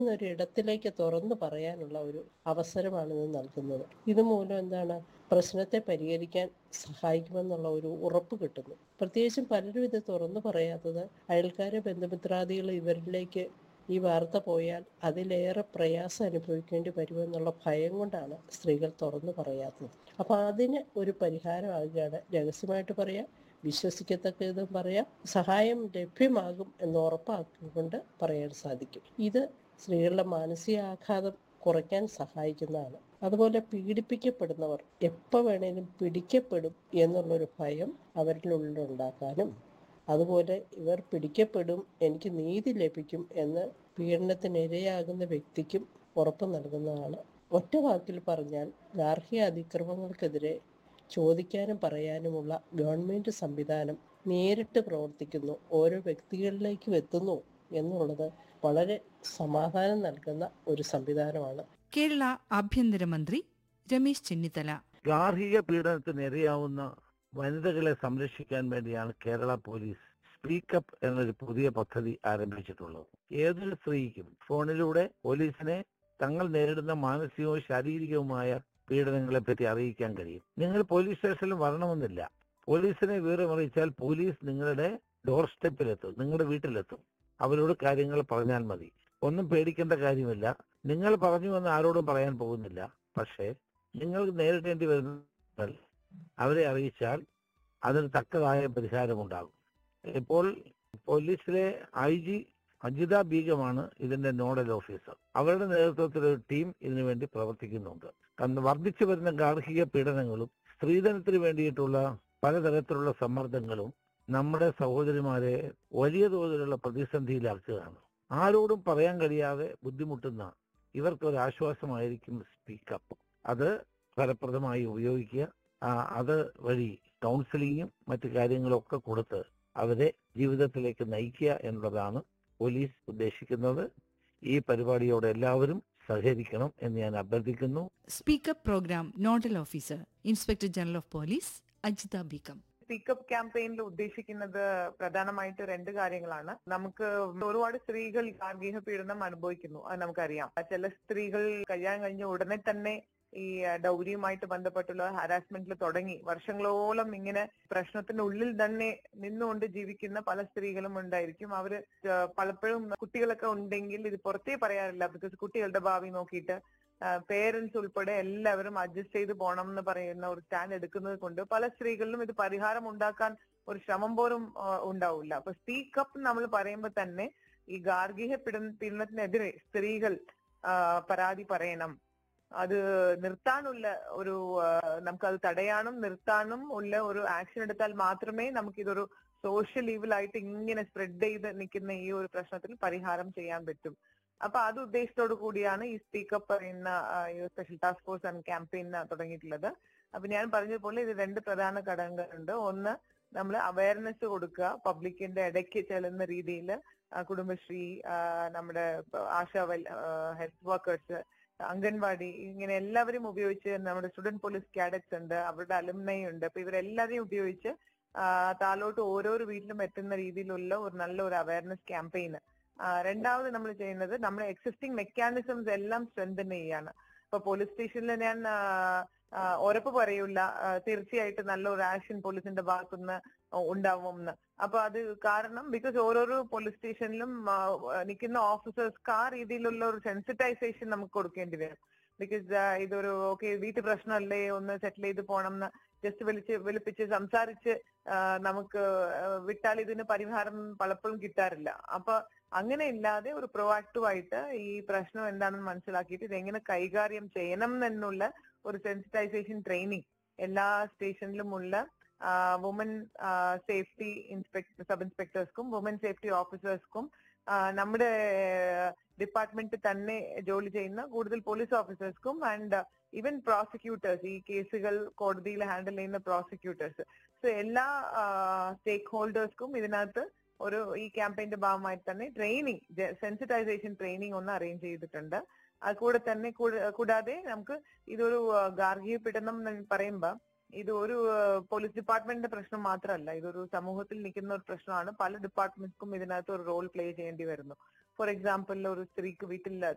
ഒരു ഇടത്തിലേക്ക് തുറന്നു പറയാനുള്ള ഒരു അവസരമാണ് ഇത് നൽകുന്നത് ഇതുമൂലം എന്താണ് പ്രശ്നത്തെ പരിഹരിക്കാൻ സഹായിക്കുമെന്നുള്ള ഒരു ഉറപ്പ് കിട്ടുന്നു പ്രത്യേകിച്ചും പലരും ഇത് തുറന്നു പറയാത്തത് അയൽക്കാരെ ബന്ധുമിത്രാദികൾ ഇവരിലേക്ക് ഈ വാർത്ത പോയാൽ അതിലേറെ പ്രയാസം അനുഭവിക്കേണ്ടി വരുമെന്നുള്ള ഭയം കൊണ്ടാണ് സ്ത്രീകൾ തുറന്നു പറയാത്തത് അപ്പോൾ അതിന് ഒരു പരിഹാരമാകുകയാണ് രഹസ്യമായിട്ട് പറയാം വിശ്വസിക്കത്തക്ക ഇതും പറയാം സഹായം ലഭ്യമാകും എന്ന് ഉറപ്പാക്കിക്കൊണ്ട് പറയാൻ സാധിക്കും ഇത് സ്ത്രീകളുടെ മാനസികാഘാതം കുറയ്ക്കാൻ സഹായിക്കുന്നതാണ് അതുപോലെ പീഡിപ്പിക്കപ്പെടുന്നവർ എപ്പോൾ വേണേലും പിടിക്കപ്പെടും എന്നുള്ളൊരു ഭയം അവരിൽ ഉള്ളിലുണ്ടാക്കാനും അതുപോലെ ഇവർ പിടിക്കപ്പെടും എനിക്ക് നീതി ലഭിക്കും എന്ന് പീഡനത്തിനിരയാകുന്ന വ്യക്തിക്കും ഉറപ്പ് നൽകുന്നതാണ് ഒറ്റ വാക്കിൽ പറഞ്ഞാൽ ഗാർഹിക അതിക്രമങ്ങൾക്കെതിരെ ചോദിക്കാനും പറയാനുമുള്ള ഗവൺമെന്റ് സംവിധാനം നേരിട്ട് പ്രവർത്തിക്കുന്നു ഓരോ വ്യക്തികളിലേക്കും എത്തുന്നു എന്നുള്ളത് വളരെ സമാധാനം നൽകുന്ന ഒരു സംവിധാനമാണ് കേരള ആഭ്യന്തരമന്ത്രി രമേശ് ചെന്നിത്തല ഗാർഹിക പീഡനത്തിന് ഇരയാവുന്ന വനിതകളെ സംരക്ഷിക്കാൻ വേണ്ടിയാണ് കേരള പോലീസ് സ്പീക്കപ്പ് എന്നൊരു പുതിയ പദ്ധതി ആരംഭിച്ചിട്ടുള്ളത് ഏതൊരു സ്ത്രീക്കും ഫോണിലൂടെ പോലീസിനെ തങ്ങൾ നേരിടുന്ന മാനസികവും ശാരീരികവുമായ പീഡനങ്ങളെ പറ്റി അറിയിക്കാൻ കഴിയും നിങ്ങൾ പോലീസ് സ്റ്റേഷനിൽ വരണമെന്നില്ല പോലീസിനെ വിവരം അറിയിച്ചാൽ പോലീസ് നിങ്ങളുടെ ഡോർ സ്റ്റെപ്പിലെത്തും നിങ്ങളുടെ വീട്ടിലെത്തും അവരോട് കാര്യങ്ങൾ പറഞ്ഞാൽ മതി ഒന്നും പേടിക്കേണ്ട കാര്യമില്ല നിങ്ങൾ പറഞ്ഞുവെന്ന് ആരോടും പറയാൻ പോകുന്നില്ല പക്ഷേ നിങ്ങൾ നേരിടേണ്ടി വരുന്ന അവരെ അറിയിച്ചാൽ അതിന് തക്കതായ പരിഹാരമുണ്ടാകും ഇപ്പോൾ പോലീസിലെ ഐ ജി അജിത ബീഗമാണ് ഇതിന്റെ നോഡൽ ഓഫീസർ അവരുടെ നേതൃത്വത്തിൽ ഒരു ടീം ഇതിനു വേണ്ടി പ്രവർത്തിക്കുന്നുണ്ട് കാരണം വർദ്ധിച്ചു വരുന്ന ഗാർഹിക പീഡനങ്ങളും സ്ത്രീധനത്തിന് വേണ്ടിയിട്ടുള്ള പലതരത്തിലുള്ള സമ്മർദ്ദങ്ങളും നമ്മുടെ സഹോദരിമാരെ വലിയ തോതിലുള്ള പ്രതിസന്ധിയിലാക്കുകയാണ് ആരോടും പറയാൻ കഴിയാതെ ബുദ്ധിമുട്ടുന്ന ഇവർക്ക് ഒരു ആശ്വാസമായിരിക്കും സ്പീക്കപ്പ് അത് ഫലപ്രദമായി ഉപയോഗിക്കുക ആ, അത് വഴി കൗൺസിലിങ്ങും മറ്റു കാര്യങ്ങളും ഒക്കെ കൊടുത്ത് അവരെ ജീവിതത്തിലേക്ക് നയിക്കുക എന്നുള്ളതാണ് പോലീസ് ഉദ്ദേശിക്കുന്നത് ഈ പരിപാടിയോട് എല്ലാവരും സഹകരിക്കണം എന്ന് ഞാൻ അഭ്യർത്ഥിക്കുന്നു speak up program nodal officer inspector general of police Ajitha Begum പിക്കപ്പ് ക്യാമ്പയിനിൽ ഉദ്ദേശിക്കുന്നത് പ്രധാനമായിട്ട് രണ്ട് കാര്യങ്ങളാണ് നമുക്ക് ഒരുപാട് സ്ത്രീകൾ ഗാർഹിക പീഡനം അനുഭവിക്കുന്നു അത് നമുക്കറിയാം ചില സ്ത്രീകൾ കഴിയാൻ കഴിഞ്ഞ ഉടനെ തന്നെ ഈ ഡൗരിയുമായിട്ട് ബന്ധപ്പെട്ടുള്ള ഹാരാസ്മെന്റിൽ തുടങ്ങി വർഷങ്ങളോളം ഇങ്ങനെ പ്രശ്നത്തിനുള്ളിൽ തന്നെ നിന്നുകൊണ്ട് ജീവിക്കുന്ന പല സ്ത്രീകളും ഉണ്ടായിരിക്കും അവര് ഏഹ് പലപ്പോഴും കുട്ടികളൊക്കെ ഉണ്ടെങ്കിൽ ഇത് പുറത്തേ പറയാറില്ല ബിക്കോസ് കുട്ടികളുടെ ഭാവി നോക്കിയിട്ട് പേരൻസ് ഉൾപ്പെടെ എല്ലാവരും അഡ്ജസ്റ്റ് ചെയ്ത് പോകണം എന്ന് പറയുന്ന ഒരു സ്റ്റാൻഡ് എടുക്കുന്നത് കൊണ്ട് പല സ്ത്രീകളിലും ഇത് പരിഹാരം ഉണ്ടാക്കാൻ ഒരു ശ്രമം പോലും ആ, ഉണ്ടാവില്ല അപ്പൊ സ്പീക്കപ്പ് നമ്മൾ പറയുമ്പോൾ തന്നെ ഈ ഗാർഹിക പീഡന പീഡനത്തിനെതിരെ സ്ത്രീകൾ ആ, പരാതി പറയണം അത് നിർത്താനുള്ള ഒരു ആ, നമുക്കത് തടയാനും നിർത്താനും ഉള്ള ഒരു ആക്ഷൻ എടുത്താൽ മാത്രമേ നമുക്കിതൊരു സോഷ്യൽ ഈവിലായിട്ട് ഇങ്ങനെ സ്പ്രെഡ് ചെയ്ത് നിൽക്കുന്ന ഈ ഒരു പ്രശ്നത്തിൽ പരിഹാരം ചെയ്യാൻ പറ്റും അപ്പൊ അത് ഉദ്ദേശത്തോടു കൂടിയാണ് ഈ സ്പീക്കപ്പ് പറയുന്ന ആ, ഈ special task force and campaign തുടങ്ങിയിട്ടുള്ളത് അപ്പൊ ഞാൻ പറഞ്ഞതുപോലെ ഇത് രണ്ട് പ്രധാന ഘടകങ്ങളുണ്ട് ഒന്ന് നമ്മൾ അവയർനെസ് കൊടുക്കുക പബ്ലിക്കിന്റെ ഇടയ്ക്ക് ചെല്ലുന്ന രീതിയിൽ കുടുംബശ്രീ ആ, നമ്മുടെ ആശാ ഹെൽത്ത് വർക്കേഴ്സ് അംഗൻവാടി ഇങ്ങനെ എല്ലാവരും ഉപയോഗിച്ച് നമ്മുടെ സ്റ്റുഡന്റ് പോലീസ് കാഡറ്റ്സ് ഉണ്ട് അവരുടെ അലുമിനൈ ഉണ്ട് അപ്പൊ ഇവരെല്ലാവരെയും ഉപയോഗിച്ച് ആ, താലോട്ട് ഓരോരോ വീട്ടിലും എത്തുന്ന രീതിയിലുള്ള ഒരു നല്ല ഒരു അവയർനെസ് ക്യാമ്പയിൻ രണ്ടാമത് നമ്മൾ ചെയ്യുന്നത് നമ്മുടെ എക്സിസ്റ്റിംഗ് മെക്കാനിസംസ് എല്ലാം സ്ട്രെങ്തൻ ചെയ്യാണ് ഇപ്പൊ പോലീസ് സ്റ്റേഷനിൽ ഞാൻ ആ, ആ, ഉറപ്പ് പറയൂല ആ, തീർച്ചയായിട്ടും നല്ല ഒരു ആക്ഷൻ പോലീസിന്റെ ഭാഗത്തുനിന്ന് ഉണ്ടാവും എന്ന് അപ്പൊ അത് കാരണം ബിക്കോസ് ഓരോരോ പോലീസ് സ്റ്റേഷനിലും ആ, നിൽക്കുന്ന ഓഫീസേഴ്സ്ക്ക് ആ രീതിയിലുള്ള ഒരു സെൻസിറ്റൈസേഷൻ നമുക്ക് കൊടുക്കേണ്ടി വരും ബിക്കോസ് ഇതൊരു ഓക്കെ വീട്ടു പ്രശ്നമല്ലേ ഒന്ന് സെറ്റിൽ ചെയ്ത് പോകണം എന്ന് ജസ്റ്റ് വിളിച്ച് വിളിപ്പിച്ച് സംസാരിച്ച് ആ, നമുക്ക് ആ, വിട്ടാൽ ഇതിന് പരിഹാരം പലപ്പോഴും കിട്ടാറില്ല അപ്പൊ അങ്ങനെ ഇല്ലാതെ ഒരു പ്രൊആക്റ്റീവ് ആയിട്ട് ഈ പ്രശ്നം എന്താണെന്ന് മനസ്സിലാക്കിയിട്ട് ഇത് എങ്ങനെ കൈകാര്യം ചെയ്യണം എന്നുള്ള ഒരു സെൻസിറ്റൈസേഷൻ ട്രെയിനിങ് എല്ലാ സ്റ്റേഷനിലും ഉള്ള വുമൻ സേഫ്റ്റി ഇൻസ്പെക്ടർ സബ് ഇൻസ്പെക്ടേഴ്സ്ക്കും വുമൻ സേഫ്റ്റി ഓഫീസേഴ്സ്ക്കും നമ്മുടെ ഡിപ്പാർട്ട്മെന്റ് തന്നെ ജോലി ചെയ്യുന്ന കൂടുതൽ പോലീസ് ഓഫീസേഴ്സ്ക്കും ആൻഡ് ഈവൻ പ്രോസിക്യൂട്ടേഴ്സ് ഈ കേസുകൾ കോടതിയിൽ ഹാൻഡിൽ ചെയ്യുന്ന പ്രോസിക്യൂട്ടേഴ്സ് സോ എല്ലാ സ്റ്റേക്ക് ഹോൾഡേഴ്സ്ക്കും ഇതിനകത്ത് ഒരു ഈ ക്യാമ്പയിന്റെ ഭാഗമായി തന്നെ ട്രെയിനിങ് സെൻസിറ്റൈസേഷൻ ട്രെയിനിങ് ഒന്ന് അറേഞ്ച് ചെയ്തിട്ടുണ്ട് അത് കൂടെ തന്നെ കൂട- കൂടാതെ നമുക്ക് ഇതൊരു ആ, ഗാർഹിക പീഡനം എന്ന് പറയുമ്പോ ഇത് ഒരു പോലീസ് ഡിപ്പാർട്ട്മെന്റിന്റെ പ്രശ്നം മാത്രമല്ല ഇതൊരു സമൂഹത്തിൽ നിൽക്കുന്ന ഒരു പ്രശ്നമാണ് പല ഡിപ്പാർട്ട്മെന്റ്സ്ക്കും ഇതിനകത്ത് ഒരു റോൾ പ്ലേ ചെയ്യേണ്ടി വരുന്നു ഫോർ എക്സാമ്പിൾ ഒരു സ്ത്രീക്ക് വീട്ടിൽ